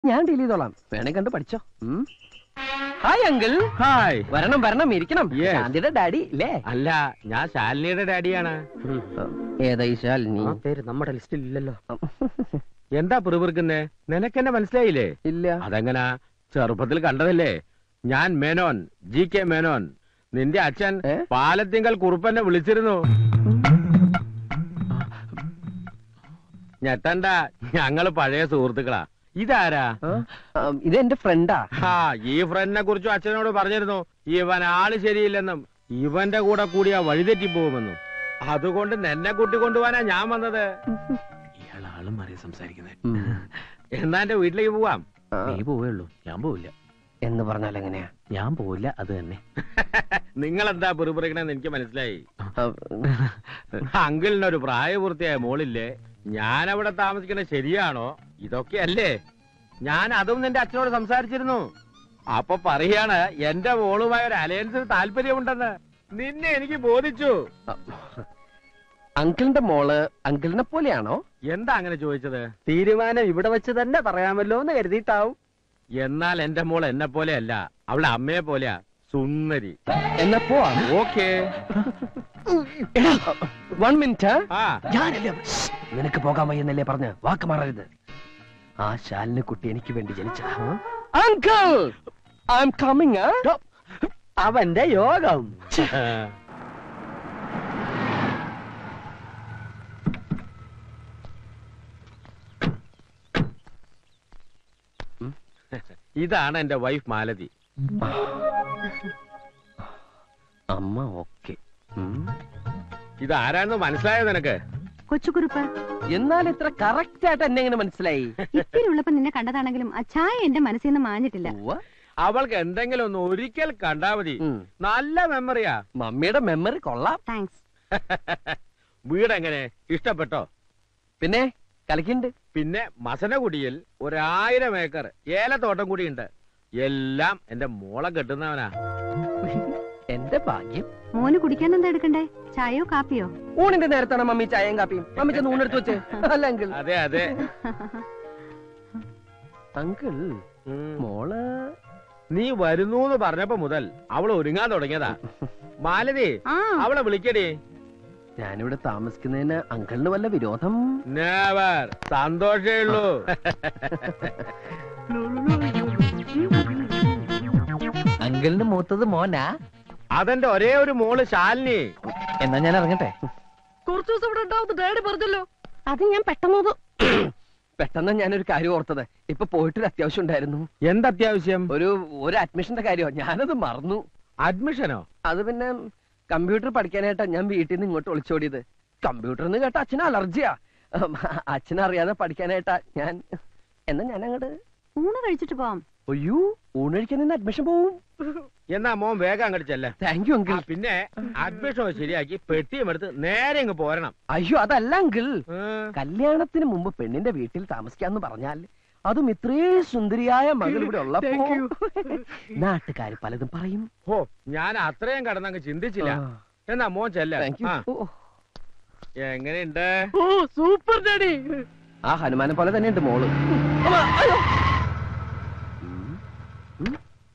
ഞാൻ ഡീൽ ചെയ്തോളാം വേണേ കണ്ട് പഠിച്ചോ ഉം. ഹായ് അങ്കിൾ ഹായ് വരണം വരണം ഇരിക്കണം Yes. ശാന്തിയുടെ ഡാഡി ഇല്ലേ അല്ല ഞാൻ ശാലിനിയുടെ ഡാഡിയാണ് ഏതാ ഈ ശാലിനി പേര് നമ്മുടെ ലിസ്റ്റിൽ ഇല്ലല്ലോ എന്താ പിറുപിറുക്കുന്നേ നിനക്കെന്നെ മനസ്സിലായില്ലേ ഇല്ല അതെങ്ങനാ ചെറുപ്പത്തിൽ കണ്ടതല്ലേ ഞാൻ മേനോൻ ജി കെ മേനോൻ നിന്റെ അച്ഛൻ ഏ? പാലത്തിങ്കൽ കുറുപ്പന്നെ വിളിച്ചിരുന്നു ഞെട്ടണ്ട ഞങ്ങള് പഴയ സുഹൃത്തുക്കളാ ഇതാരാ ആ? ആ, ഇത് എന്റെ ഫ്രണ്ടാ ആ ഈ ഫ്രണ്ടിനെ കുറിച്ചും അച്ഛനോട് പറഞ്ഞിരുന്നു ഇവൻ ആള് ശരിയില്ലെന്നും ഇവന്റെ കൂടെ കൂടിയാ വഴിതെറ്റി പോകുമെന്നും അതുകൊണ്ട് നിന്നെ കൂട്ടിക്കൊണ്ടുപോവാനാ ഞാൻ വന്നത് ഇയാൾ ആളും മാറി സംസാരിക്കുന്നത് ഉം. എന്നാ എന്റെ വീട്ടിലേക്ക് പോവാം ആ, നീ പോവുള്ളൂ ഞാൻ പോവില്ല എന്ന് പറഞ്ഞാൽ എങ്ങനെയാ ഞാൻ പോവില്ല അത് തന്നെ നിങ്ങൾ എന്താ പിറുപിറുക്കണെന്ന് എനിക്ക് മനസ്സിലായി ആ, അങ്കിളിനൊരു പ്രായപൂർത്തിയായ മോളില്ലേ ഞാൻ അവിടെ താമസിക്കണത് ശരിയാണോ ഇതൊക്കെയല്ലേ ഞാൻ അതും നിന്റെ അച്ഛനോട് സംസാരിച്ചിരുന്നു അപ്പൊ പറയാണ് എന്റെ മോളുമായ ഒരു അലയൻസിന് താല്പര്യമുണ്ടെന്ന് നിന്നെ എനിക്ക് ബോധിച്ചു അങ്കിളിന്റെ മോള് അങ്കിളിനെ പോലെയാണോ എന്താ അങ്ങനെ ചോദിച്ചത് തീരുമാനം ഇവിടെ വെച്ച് തന്നെ പറയാമല്ലോ എന്ന് കരുതിയിട്ടാവും എന്നാൽ എന്റെ മോൾ എന്നെ പോലെയല്ല അവളെ അമ്മയെ പോലെയാ സുന്ദരി എന്നാ പോവാ ഓക്കേ വൺ മിനിറ്റ് ആ ഞാനല്ലേ അവൻ. നിനക്ക് പോകാൻ വയ്യെന്നല്ലേ പറഞ്ഞ് വാക്ക് മാറരുത് ആ ശാലിന് കുട്ടി എനിക്ക് വേണ്ടി ജനിച്ചതാ അങ്കിൾ ഐ എം കമ്മിങ് അവന്റെ യോഗം ഇതാണ് എന്റെ വൈഫ് മാലതി അമ്മ ഓക്കെ ഇത് ആരാണെന്ന് മനസ്സിലായോ നിനക്ക് കൊച്ചുകുറുപ്പ് എന്നാൽ ഇത്ര കറക്റ്റ് ആയിട്ട് എന്നെ എങ്ങനെ മനസ്സിലായി ഇത്തിരി ഉള്ളപ്പോ നിന്നെ കണ്ടതാണെങ്കിലും ആ ചായ എന്റെ മനസ്സിൽ നിന്ന് മാഞ്ഞിട്ടില്ല ഉവ്വ. അവൾക്ക് എന്തെങ്കിലും ഒന്ന് ഒരിക്കൽ കണ്ടാ മതി ഉം. നല്ല മെമ്മറിയാ മമ്മിയുടെ മെമ്മറി കൊള്ളാം താങ്ക്സ് വീട് എങ്ങനെ ഇഷ്ടപ്പെട്ടോ പിന്നെ കളിക്കുന്നുണ്ട് പിന്നെ മസനകുടിയിൽ ഒരായിരം ഏക്കർ ഏലത്തോട്ടം കൂടിയുണ്ട് എല്ലാം എന്റെ മോളെ കെട്ടുന്നവനാ എന്റെ ഭാഗ്യം മോന് കുടിക്കാൻ എന്താ എടുക്കണ്ടേ ചായയോ കാപ്പിയോ ഊണിന്റെ നേരത്താണ് മമ്മി ചായയും കാപ്പിയും മമ്മി ചെന്ന് ഊണെടുത്ത് വെച്ച് അല്ല അങ്കിൾ അതെ അതെ അങ്കിൾ ഉം. മോള് നീ വരുന്നൂന്ന് പറഞ്ഞപ്പോ മുതൽ അവൾ ഒരുങ്ങാൻ തുടങ്ങിയതാ മാലതി ആ അവളെ വിളിക്കടി ഞാനിവിടെ താമസിക്കുന്നതിന് അങ്കിളിന് വല്ല വിരോധം നേവർ സന്തോഷേ ഉള്ളൂ അങ്കിളിന് മൂത്തത് മോനാ അതെന്റെ ഒരേ ഒരു മോള് ശാലിനി എന്നാ ഞാൻ ഇറങ്ങട്ടെ കുറച്ചു ദിവസം ഇവിടെ ഉണ്ടാവുന്ന ഡാഡി പറഞ്ഞല്ലോ അത് ഞാൻ പെട്ടെന്ന് പെട്ടെന്ന് ഞാനൊരു കാര്യം ഓർത്തത് ഇപ്പൊ പോയിട്ടൊരു അത്യാവശ്യം ഉണ്ടായിരുന്നു എന്തത്യാവശ്യം ഒരു ഒരു അഡ്മിഷന്റെ കാര്യമോ ഞാനത് മറന്നു അഡ്മിഷനോ അത് പിന്നെ കമ്പ്യൂട്ടർ പഠിക്കാനായിട്ടാ ഞാൻ വീട്ടിൽ നിന്ന് ഇങ്ങോട്ട് ഒളിച്ചോടിയത് കമ്പ്യൂട്ടർ എന്ന് കേട്ട അച്ഛന് അലർജിയാ ഉം, അച്ഛനറിയാതെ പഠിക്കാനായിട്ടാ ഞാൻ എന്നാ ഞാൻ അങ്ങോട്ട് ഊണ് കഴിച്ചിട്ട് പോവാം അയ്യോ ഊണഴിക്കാൻ നിന്ന് അഡ്മിഷൻ പോവും എന്നാ മോൻ വേഗം അങ്ങോട്ട് ചെല്ലേ താങ്ക് യു അങ്കിൾ പിന്നെ അഡ്മിഷൻ ശരിയാക്കി പെട്ടിയും എടുത്ത് നേരെ ഇങ്ങ് പോരണം അയ്യോ അതല്ല അങ്കിൾ ഉം. കല്യാണത്തിന് മുമ്പ് പെണ്ണിന്റെ വീട്ടിൽ താമസിക്കാന്ന് പറഞ്ഞാൽ അതും ഇത്രേ സുന്ദരിയായ മകൾ ഇവിടെ ഉള്ളപ്പോ നാട്ടുകാർ പലതും പറയും ഹോ ഞാൻ അത്രയും കടന്നങ്ങ് ചിന്തിച്ചില്ല എന്നാ മോൻ ചെല്ല താങ്ക് യു എങ്ങനെയുണ്ട് സൂപ്പർ ഡാഡി ആ ഹനുമാനെ പോലെ തന്നെയുണ്ട് മോള് അമ്മ, അയ്യോ. ഉം, ഉം.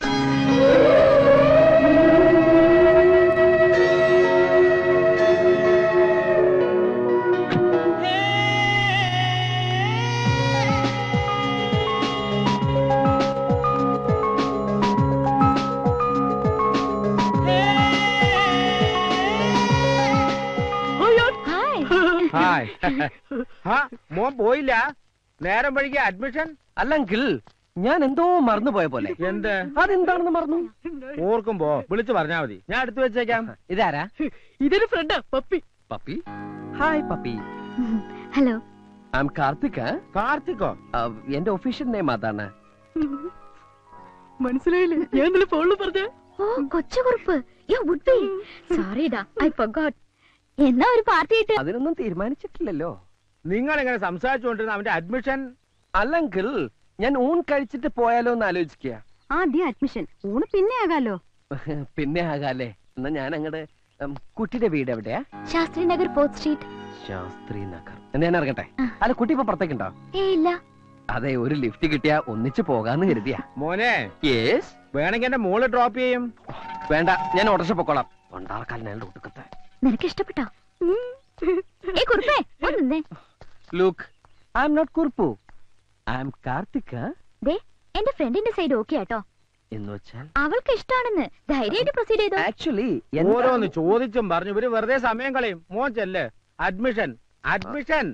ഹായ് ഹായ് ഹാ മോൻ പോയില്ല നേരം വഴിക്ക് അഡ്മിഷൻ അല്ല അങ്കിൾ ഞാൻ എന്തോ മറന്നു പോയ പോലെ എന്ത് അതെന്താണെന്ന് മറന്നു ഓർക്കുമ്പോ വിളിച്ചു പറഞ്ഞാ മതി ഞാൻ എടുത്തു വെച്ചേക്കാം ഇതാരാ ഇതൊരു ഫ്രണ്ടാ puppy puppy hi puppy hello I'm Karthik കാർത്തിക്കോ എന്റെ ഒഫീഷ്യൽ നെയിം അതാണ് മനസ്സിലായില്ലേ ഞാൻ ഇന്നലെ ഫോണിൽ പറഞ്ഞ ഓ കൊച്ചുകുറുപ്പ് യോ വുഡ് ബി സോറിടാ ഐ ഫർഗോട്ട് എന്നാ ഒരു പാർട്ടി ആയിട്ട് അതിനൊന്നും തീരുമാനിച്ചിട്ടില്ലല്ലോ നിങ്ങൾ എങ്ങനെ സംസാരിച്ചുകൊണ്ടിരുന്ന അവന്റെ അഡ്മിഷൻ അല്ല അങ്കിൾ ഞാൻ ഊൺ കഴിച്ചിട്ട് പോയാലോ എന്ന് ആലോചിക്കുക ആദ്യം അഡ്മിഷൻ ഊണ് പിന്നെ ആകാലോ പിന്നെ ആകാലേ എന്നാ ഞാൻ അങ്ങട് ഉം, കുട്ടിയുടെ വീട് എവിടെയാ ശാസ്ത്രി നഗർ ഫോർത്ത് സ്ട്രീറ്റ് ശാസ്ത്രി നഗർ എന്നാ ഞാൻ ഇറങ്ങട്ടെ അല്ല കുട്ടി ഇപ്പൊ പുറത്തേക്കുണ്ടോ ഏ ഇല്ല അതെ ഒരു ലിഫ്റ്റ് കിട്ടിയാ ഒന്നിച്ച് പോകാന്ന് കരുതിയാ മോനെ യേസ് വേണമെങ്കിൽ എന്റെ മോള് ഡ്രോപ്പ് ചെയ്യും വേണ്ട ഞാൻ ഓട്ടർഷ പൊക്കോളാം പണ്ടാർക്കാലിനാണ് ഒട്ടുക്കത്തെ നിനക്ക് ഇഷ്ടപ്പെട്ടോ ഏ കുറുപ്പേ ഒന്ന് നിന്നേ look I'm not Kurup I'm Karthika ദേ എന്റെ ഫ്രണ്ടിന്റെ സൈഡ് ഓക്കെ ആട്ടോ എന്ന് വെച്ചാൽ അവൾക്ക് ഇഷ്ടാണെന്ന് ധൈര്യമായിട്ട് പ്രൊസീഡ് ചെയ്തോ ആക്ച്വലി ഓരോന്ന് ചോദിച്ചും പറഞ്ഞു ഇവര് വെറുതെ സമയം കളയും മോൻ ചെല്ല് അഡ്മിഷൻ അഡ്മിഷൻ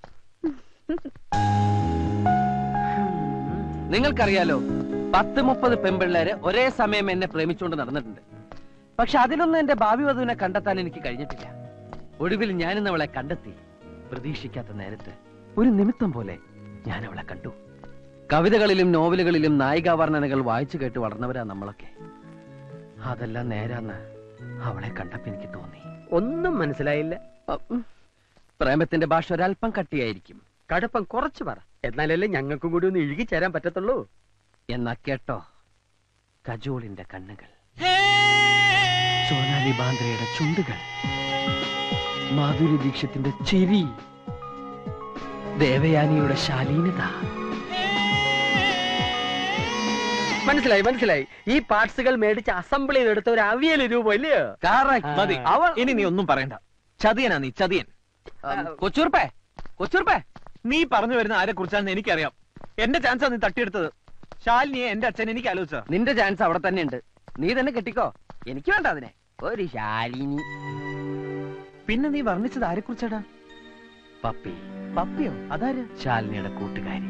നിങ്ങൾക്കറിയാലോ പത്ത് മുപ്പത് പെൺപിള്ളേര് ഒരേ സമയം എന്നെ പ്രേമിച്ചുകൊണ്ട് നടന്നിട്ടുണ്ട് പക്ഷെ അതിലൊന്നും എന്റെ ഭാവി വധുവിനെ കണ്ടെത്താൻ എനിക്ക് കഴിഞ്ഞിട്ടില്ല ഒടുവിൽ ഞാനിന്ന് അവളെ കണ്ടെത്തി പ്രതീക്ഷിക്കാത്ത നേരത്ത് ഒരു നിമിത്തം പോലെ ഞാൻ അവളെ കണ്ടു കവിതകളിലും നോവലുകളിലും നായികാവർണ്ണനകൾ വായിച്ചു കേട്ട് വളർന്നവരാ നമ്മളൊക്കെ അതെല്ലാം നേരാന്ന് അവളെ കണ്ടപ്പോ എനിക്ക് തോന്നി ഒന്നും മനസ്സിലായില്ല ഉം. പ്രേമത്തിന്റെ ഭാഷ ഒരല്പം കട്ടിയായിരിക്കും കടുപ്പം കുറച്ച് പറ എന്നാലല്ലേ ഞങ്ങൾക്കും കൂടി ഒന്ന് ഇഴുകി ചേരാൻ പറ്റത്തുള്ളൂ എന്നാ കേട്ടോ കജോളിന്റെ കണ്ണുകൾ സോനാലി ബാന്ദ്രയുടെ ചുണ്ടുകൾ മാധുരി ദീക്ഷത്തിന്റെ ചിരി ദേവയാനിയുടെ ശാലീനത മനസ്സിലായി മനസ്സിലായി ഈ പാർട്സുകൾ മേടിച്ച് അസംബിൾ ചെയ്തെടുത്ത ഒരു അവിയൽ രൂപം ഇല്ലയോ Correct. മതി. അവൾ ഇനി നീ ഒന്നും പറയണ്ട ചതിയനാ നീ ചതിയൻ ഉം, കൊച്ചൂർപ്പേ കൊച്ചൂർപ്പേ നീ പറഞ്ഞു വരുന്ന ആരെ കുറിച്ചാണെന്ന് എനിക്കറിയാം എന്റെ ചാൻസാ നീ തട്ടിയെടുത്തത് ശാലിനിയെ എന്റെ അച്ഛൻ എനിക്ക് ആലോചിച്ച നിന്റെ ചാൻസ് അവിടെ തന്നെ ഉണ്ട് നീ തന്നെ കെട്ടിക്കോ എനിക്ക് വേണ്ട അതിനെ ഒരു ശാലിനി പിന്നെ നീ വർണ്ണിച്ചത് ആരെ കുറിച്ചാടാ പപ്പി പപ്പിയോ അതാര് ശാലിനിയുടെ കൂട്ടുകാരി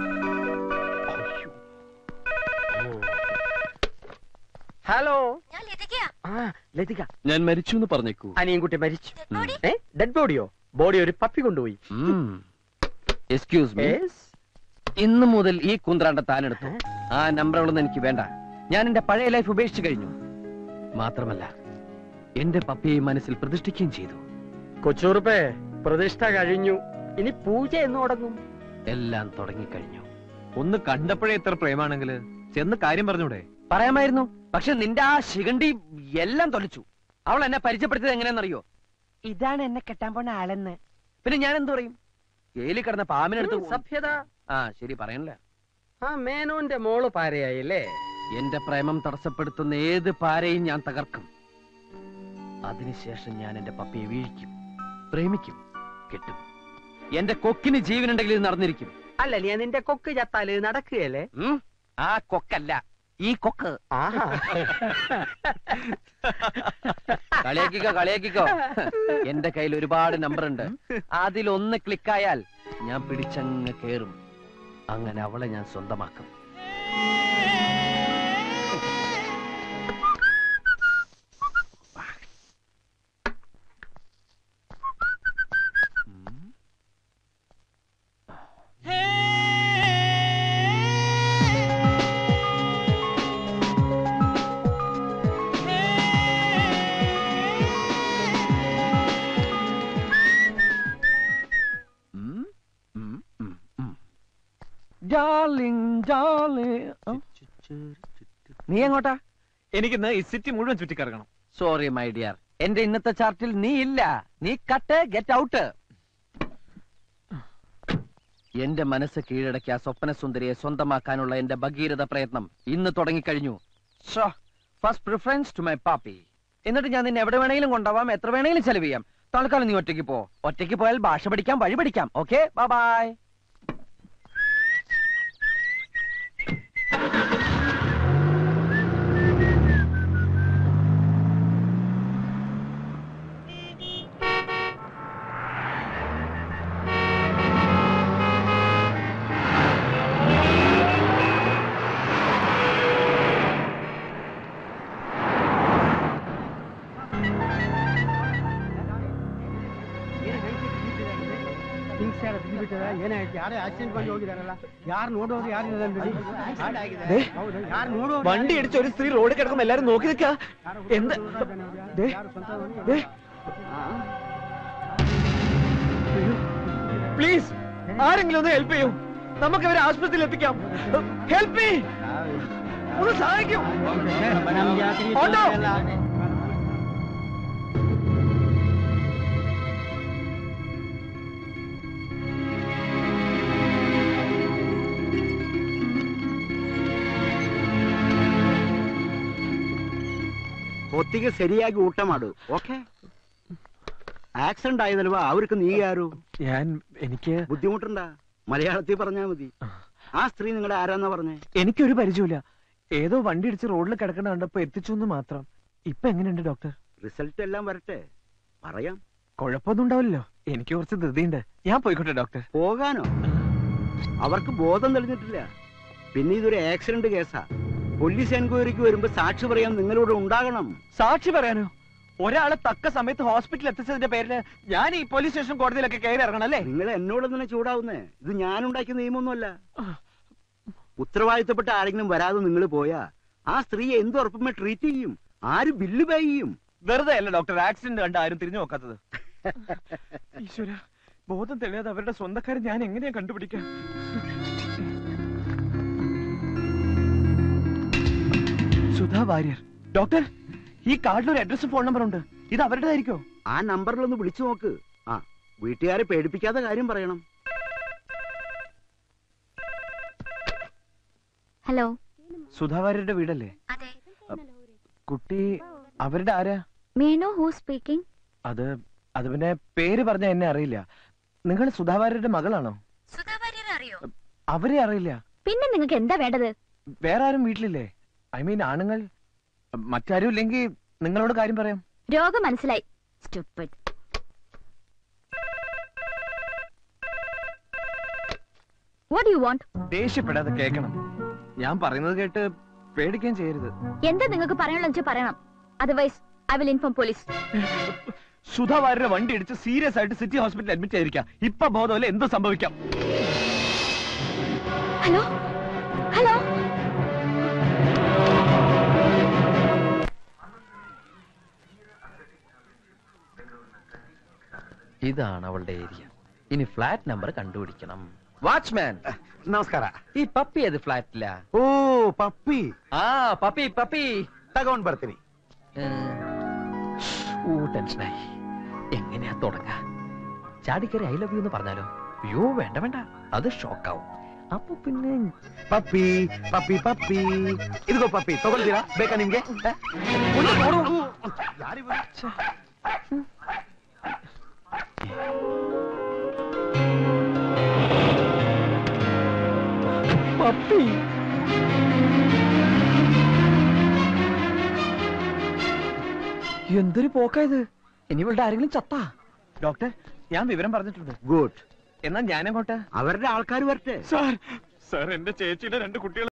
ഹലോ ആ ലതിക ഞാൻ മരിച്ചു എന്ന് പറഞ്ഞേക്കൂ അനിയൻകുട്ടി മരിച്ചു ഏ ഡെഡ് ബോഡിയോ ബോഡി ഒരു പപ്പി കൊണ്ടുപോയി എക്സ്ക്യൂസ് മീ Yes. ഇന്ന് മുതൽ ഈ കുന്ത്രാണ്ട താനെടുത്തു ആ നമ്പറുകളൊന്നും എനിക്ക് വേണ്ട ഞാൻ എന്റെ പഴയ ലൈഫ് ഉപേക്ഷിച്ചു കഴിഞ്ഞു മാത്രമല്ല എന്റെ പപ്പിയെ മനസ്സിൽ പ്രതിഷ്ഠിക്കുകയും ചെയ്തു കൊച്ചൂറുപ്പേ പ്രതിഷ്ഠ കഴിഞ്ഞു ഇനി പൂജ എന്ന് തുടങ്ങും എല്ലാം തുടങ്ങിക്കഴിഞ്ഞു ഒന്ന് കണ്ടപ്പോഴേ എത്ര പ്രേമാണെങ്കില് ചെന്ന് കാര്യം പറഞ്ഞൂടെ പറയാമായിരുന്നു പക്ഷെ നിന്റെ ആ ശിഖണ്ഡി എല്ലാം തൊലച്ചു അവൾ എന്നെ പരിചയപ്പെടുത്തിയത് എങ്ങനെയാണെന്നറിയോ ഇതാണ് എന്നെ കെട്ടാൻ പോണ ആളെന്ന് പിന്നെ ഞാൻ എന്തു പറയും ജയിലിൽ കിടന്ന പാമ്പിനെടുത്ത് ഉം, സഭ്യത ആ ശരി പറയണല്ലേ ആ മേനോന്റെ മോള് പാരയായില്ലേ എന്റെ പ്രേമം തടസ്സപ്പെടുത്തുന്ന ഏത് പാരയും ഞാൻ തകർക്കും അതിനുശേഷം ഞാൻ എന്റെ പപ്പിയെ വീഴിക്കും പ്രേമിക്കും കെട്ടും എന്റെ കൊക്കിന് ജീവനുണ്ടെങ്കിൽ ഇത് നടന്നിരിക്കും അല്ല നീ നിന്റെ കൊക്ക് ചത്താല് ഇത് നടക്കുകയല്ലേ ഉം? ആ കൊക്കല്ല ഈ കൊക്ക് ആഹാ കളിയാക്കിക്കോ കളിയാക്കിക്കോ എന്റെ കയ്യിൽ ഒരുപാട് നമ്പർ ഉണ്ട് അതിലൊന്ന് ക്ലിക്കായാൽ ഞാൻ പിടിച്ചങ്ങ് കേറും അങ്ങനെ അവളെ ഞാൻ സ്വന്തമാക്കും ഉം, ഉം, ഉം, ഉം. Darling, darling. ആ? നീ എങ്ങോട്ടാ എനിക്കിന്ന് ഈ സിറ്റി മുഴുവൻ ചുറ്റിക്കറങ്ങണം സോറി മൈ ഡിയർ എന്റെ ഇന്നത്തെ ചാർട്ടിൽ നീ ഇല്ല നീ കട്ട് ഗെറ്റ് ഔട്ട് എന്റെ മനസ്സ് കീഴടക്കിയ ആ സ്വപ്ന സുന്ദരിയെ സ്വന്തമാക്കാനുള്ള എന്റെ ഭഗീരഥ പ്രയത്നം ഇന്ന് തുടങ്ങിക്കഴിഞ്ഞു first preference to my puppy എന്നിട്ട് ഞാൻ നിന്നെ എവിടെ വേണമെങ്കിലും കൊണ്ടുപോവാം എത്ര വേണമെങ്കിലും ചെലവ് ചെയ്യാം തൽക്കാലം നീ ഒറ്റയ്ക്ക് പോ ഒറ്റയ്ക്ക് പോയാൽ ഭാഷ പഠിക്കാം വഴി പഠിക്കാം ഓക്കെ ബൈ വണ്ടി അടിച്ച് ഒരു സ്ത്രീ റോഡിൽ കിടക്കുമ്പോ എല്ലാരും നോക്കി നിൽക്കാ എന്ത് ദേ, ദേ. പ്ലീസ് ആരെങ്കിലും ഒന്ന് ഹെൽപ്പ് ചെയ്യൂ നമുക്ക് ഇവരെ ആശുപത്രിയിൽ എത്തിക്കാം ഹെൽപ്പ് മീ ഒന്ന് സഹായിക്കൂ ഓട്ടോ ಹೊತ್ತಿಗೆ ಸರಿಯಾಗಿ ಊಟ ಮಾಡು ಓಕೆ ആക്സിഡന്റ് ആയതಲ್വാ അവർക്ക് നീ ആരോ ഞാൻ എനിക്ക് ബുദ്ധിമുട്ടുണ്ടാ മലയാളത്തിൽ പറഞ്ഞാ മതി ആ സ്ത്രീ നിങ്ങളുടെ ആരാന്നാ പറഞ്ഞേ എനിക്കൊരു പരിചയമില്ല ഏതോ വണ്ടി ഇടിച്ച് റോഡിൽ കിടക്കണ കണ്ടപ്പോ എത്തിച്ചു എന്ന് മാത്രം ഇപ്പൊ എങ്ങനെയുണ്ട് ഡോക്ടർ റിസൾട്ട് എല്ലാം വരട്ടെ പറയാം കുഴപ്പമൊന്നും ഉണ്ടാവില്ലല്ലോ എനിക്ക് കുറച്ച് ധൃതിയുണ്ട് ഞാൻ പോയിക്കോട്ടെ ഡോക്ടർ പോകാനോ അവർക്ക് ബോധം തെളിഞ്ഞിട്ടില്ല പിന്നെ ഇതൊരു ആക്സിഡന്റ് കേസാ പോലീസ് എൻക്വയറിക്ക് വരുമ്പോ സാക്ഷി പറയാൻ നിങ്ങളിവിടെ ഉണ്ടാകണം സാക്ഷി പറയാനോ ഒരാളെ തക്ക സമയത്ത് ഹോസ്പിറ്റലിൽ എത്തിച്ചതിന്റെ പേരില് ഞാൻ ഈ പോലീസ് സ്റ്റേഷൻ കോടതിയിലൊക്കെ കയറി ഇറങ്ങണം അല്ലേ നിങ്ങൾ എന്നോട് തന്നെ ചൂടാവുന്നേ ഇത് ഞാൻ ഉണ്ടാക്കിയ നിയമമൊന്നുമല്ല ഉത്തരവാദിത്തപ്പെട്ട ആരെങ്കിലും വരാതെ നിങ്ങൾ പോയാ ആ സ്ത്രീയെ എന്ത് ഉറപ്പുമേ ട്രീറ്റ് ചെയ്യും ആര് ബില്ല് പേ ചെയ്യും വെറുതെ അല്ല ഡോക്ടർ ആക്സിഡന്റ് കണ്ട് ആരും തിരിഞ്ഞു നോക്കാത്തത് ഈശ്വര ബോധം തെളിയാതെ അവരുടെ സ്വന്തക്കാരെ ഞാൻ എങ്ങനെയാ കണ്ടുപിടിക്കാം സുധാ വാര്യർ ഡോക്ടർ ഈ കാർഡിൽ ഒരു അഡ്രസ്സും ഫോൺ നമ്പർ ഉണ്ട് ഇത് അവരുടേതായിരിക്കോ ആ നമ്പറിലൊന്ന് വിളിച്ചു നോക്ക് ആ വീട്ടുകാരെ പേടിപ്പിക്കാത്ത കാര്യം പറയണം ഹലോ സുധാ വാര്യരുടെ വീടല്ലേ അതെ കുട്ടി അവരുടെ ആരാ മേനോ ഹൂ സ്പീക്കിംഗ് അത് അത് പിന്നെ പേര് പറഞ്ഞ എന്നെ അറിയില്ല നിങ്ങൾ സുധാവാര്യരുടെ മകളാണോ സുധാവാര്യർ അറിയോ അവരെ അറിയില്ല പിന്നെ നിങ്ങൾക്ക് എന്താ വേണ്ടത് വേറെ ആരും വീട്ടിലില്ലേ ഐ മീൻ ആണുങ്ങൾ മറ്റാരും ഇല്ലെങ്കിൽ നിങ്ങളോട് കാര്യം പറയാം രോഗം മനസ്സിലായി Stupid. What do you want? ദേഷ്യപ്പെടാതെ കേൾക്കണം ഞാൻ പറയുന്നത് കേട്ട് പേടിക്കുകയും ചെയ്യരുത് എന്താ നിങ്ങൾക്ക് പറയാനുള്ള വെച്ചാൽ പറയണം otherwise I will inform police സുധാവാര്യരുടെ വണ്ടി ഇടിച്ച് സീരിയസ് ആയിട്ട് സിറ്റി ഹോസ്പിറ്റലിൽ അഡ്മിറ്റ് ചെയ്തിരിക്കാം ഇപ്പൊ ബോധമല്ല എന്ത് സംഭവിക്കാം ഹലോ ഹലോ ഇതാണ് അവളുടെ ഏരിയ ഇനി ഫ്ലാറ്റ് നമ്പർ കണ്ടുപിടിക്കണം വാച്ച്മാൻ ನಮಸ್ಕಾರ ഈ പപ്പി ഏത് ഫ്ലാറ്റില ಓ ಪಪ್ಪಿ ആ പപ്പി പപ്പി ತಗೊಂಡ್ ಬರ್ತೀನಿ ഓ ടെൻഷനായി എങ്ങനെയാ തുടങ്ങ ചാടിക്കറി ഐ ലവ് യു എന്ന് പറഞ്ഞാലോ അയ്യോ വേണ്ട വേണ്ട അത് ഷോക്കാവും അപ്പൊ പിന്നെ ಪಪ್ಪಿ ಪಪ್ಪಿ ಪಪ್ಪಿ ಇದಿಗೋ ಪಪ್ಪಿ ತಗೊಳ್ತೀರಾ ಬೇಕಾ ನಿಮ್ಗೆ ಹ? ಯಾರಿವ್ರು? പപ്പി എന്തൊരു പോക്കായത് ഇനി ഇവളുടെ ആരെങ്കിലും ചത്താ ഡോക്ടർ ഞാൻ വിവരം പറഞ്ഞിട്ടുണ്ട് ഗുഡ് എന്നാ ഞാനങ്ങോട്ട് അവരുടെ ആൾക്കാർ വരട്ടെ സാർ സാർ എന്റെ ചേച്ചിയുടെ രണ്ട് കുട്ടികൾ